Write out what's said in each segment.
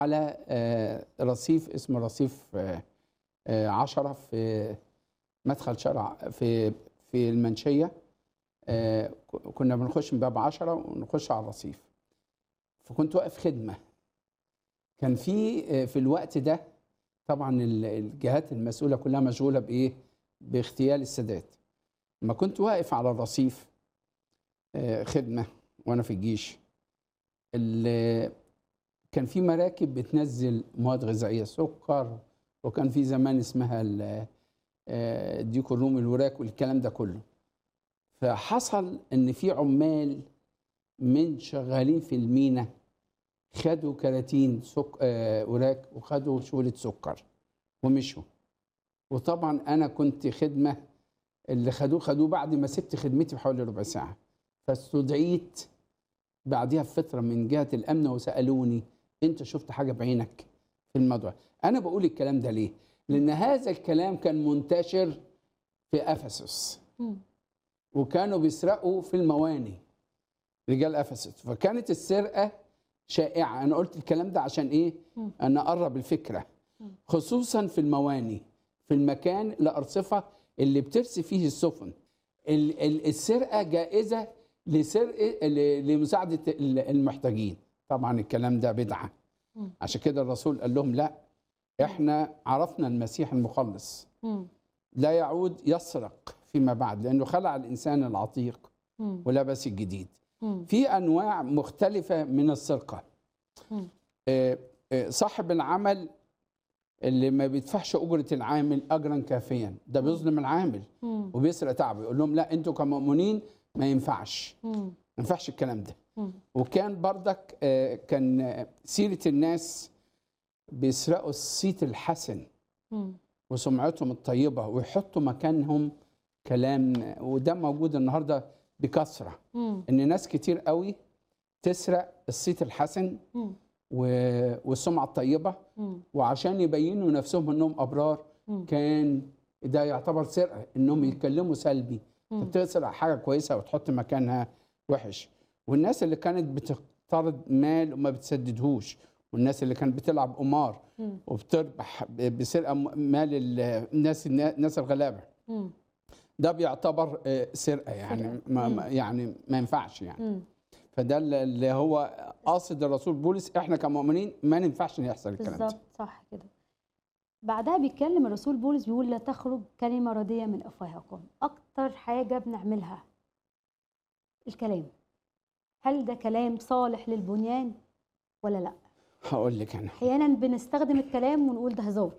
على آه، رصيف اسمه رصيف آه، آه، عشرة في مدخل شارع في في المنشية آه، ك- كنا بنخش من باب عشرة ونخش على الرصيف فكنت واقف خدمة كان في آه، في الوقت ده طبعا ال- الجهات المسؤولة كلها مشغولة بإيه؟ باغتيال السادات لما كنت واقف على الرصيف آه، خدمة وأنا في الجيش ال- كان في مراكب بتنزل مواد غذائيه سكر وكان في زمان اسمها ال- آه، الديك الرومي الوراك والكلام ده كله فحصل ان في عمال من شغالين في المينا خدوا كراتين سك... آه، وراك وخدوا شولة سكر ومشوا وطبعا انا كنت خدمه اللي خدوه خدوه بعد ما سبت خدمتي بحوالي ربع ساعه فاستدعيت بعدها بفتره من جهه الامن وسالوني انت شفت حاجه بعينك في الموضوع انا بقول الكلام ده ليه لان هذا الكلام كان منتشر في افسس مم. وكانوا بيسرقوا في المواني رجال افسس فكانت السرقه شائعه انا قلت الكلام ده عشان ايه مم. انا اقرب الفكره مم. خصوصا في المواني في المكان الارصفه اللي بترسي فيه السفن ال- ال- السرقه جائزه لسرقه ل- لمساعده ال- المحتاجين طبعا الكلام ده بدعه مم. عشان كده الرسول قال لهم لا احنا عرفنا المسيح المخلص مم. لا يعود يسرق فيما بعد لانه خلع الانسان العتيق مم. ولبس الجديد مم. في انواع مختلفه من السرقه مم. آه، آه، صاحب العمل اللي ما بيدفعش اجره العامل اجرا كافيا ده بيظلم العامل مم. وبيسرق تعبه يقول لهم لا انتوا كمؤمنين ما ينفعش مم. ما ينفعش الكلام ده مم. وكان بردك آه، كان آه، سيره الناس بيسرقوا الصيت الحسن مم. وسمعتهم الطيبه ويحطوا مكانهم كلام وده موجود النهارده بكثره مم. ان ناس كتير قوي تسرق الصيت الحسن مم. و- والسمعه الطيبه مم. وعشان يبينوا نفسهم انهم ابرار مم. كان ده يعتبر سرقه انهم يتكلموا سلبي مم. بتسرق حاجه كويسه وتحط مكانها وحش والناس اللي كانت بتقترض مال وما بتسددهوش والناس اللي كانت بتلعب قمار مم. وبتربح ب- بسرقه م- مال ال- الناس الناس الغلابه مم. ده بيعتبر آه، سرقه يعني سرقة. ما مم. ما- يعني ما ينفعش يعني مم. فده اللي- اللي هو قاصد الرسول بولس احنا كمؤمنين ما ينفعش إن يحصل الكلام ده بالظبط صح كده بعدها بيتكلم الرسول بولس بيقول لا تخرج كلمة ردية من أفواهكم أكتر حاجة بنعملها الكلام هل ده كلام صالح للبنيان ولا لا هقول لك انا أحيانا بنستخدم الكلام ونقول ده هزار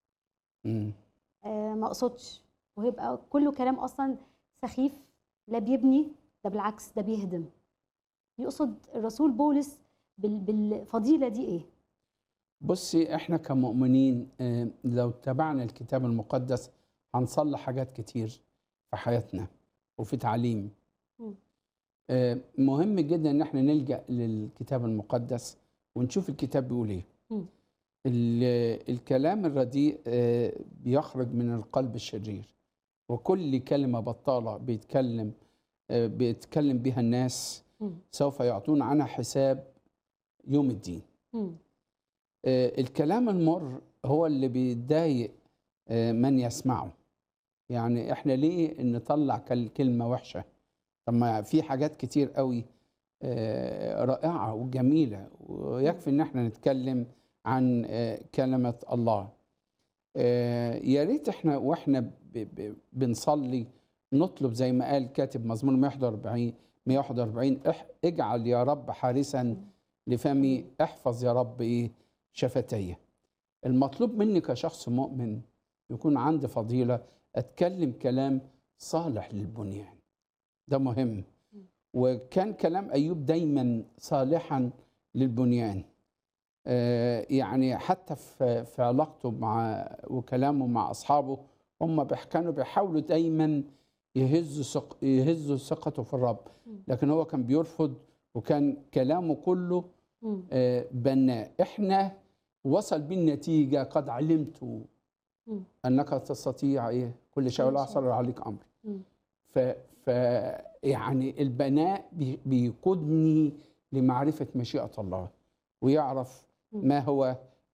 مم. آه ما أقصدش ويبقى كله كلام أصلا سخيف لا بيبني ده بالعكس ده بيهدم يقصد الرسول بولس بال- بالفضيلة دي إيه؟ بصي احنا كمؤمنين آه، لو تبعنا الكتاب المقدس هنصلح حاجات كتير في حياتنا وفي تعليم مم. آه، مهم جدا ان احنا نلجا للكتاب المقدس ونشوف الكتاب بيقول ايه مم. ال- الكلام الرديء آه، بيخرج من القلب الشرير وكل كلمه بطاله بيتكلم آه، بيتكلم بها الناس مم. سوف يعطون عنها حساب يوم الدين مم. آه، الكلام المر هو اللي بيضايق آه، من يسمعه يعني احنا ليه نطلع كل- كلمة وحشة طب ما في حاجات كتير قوي آه، رائعة وجميلة ويكفي ان احنا نتكلم عن آه، كلمة الله آه، يا ريت احنا واحنا ب- ب- بنصلي نطلب زي ما قال كاتب مزمور 141 141 اح- اجعل يا رب حارسا لفمي احفظ يا رب ايه شفتي المطلوب مني كشخص مؤمن يكون عندي فضيلة أتكلم كلام صالح للبنيان ده مهم وكان كلام أيوب دايما صالحا للبنيان آه، يعني حتى في في علاقته مع وكلامه مع أصحابه هم بيح- كانوا بيحاولوا دايما يهزوا ثق- يهزوا ثقته في الرب لكن هو كان بيرفض وكان كلامه كله مم. آه، بناء احنا وصل بالنتيجه قد علمت مم. انك تستطيع ايه كل شيء ولا كل يحصل عليك امر مم. ف, ف يعني البناء بي- بيقودني لمعرفه مشيئه الله ويعرف ما هو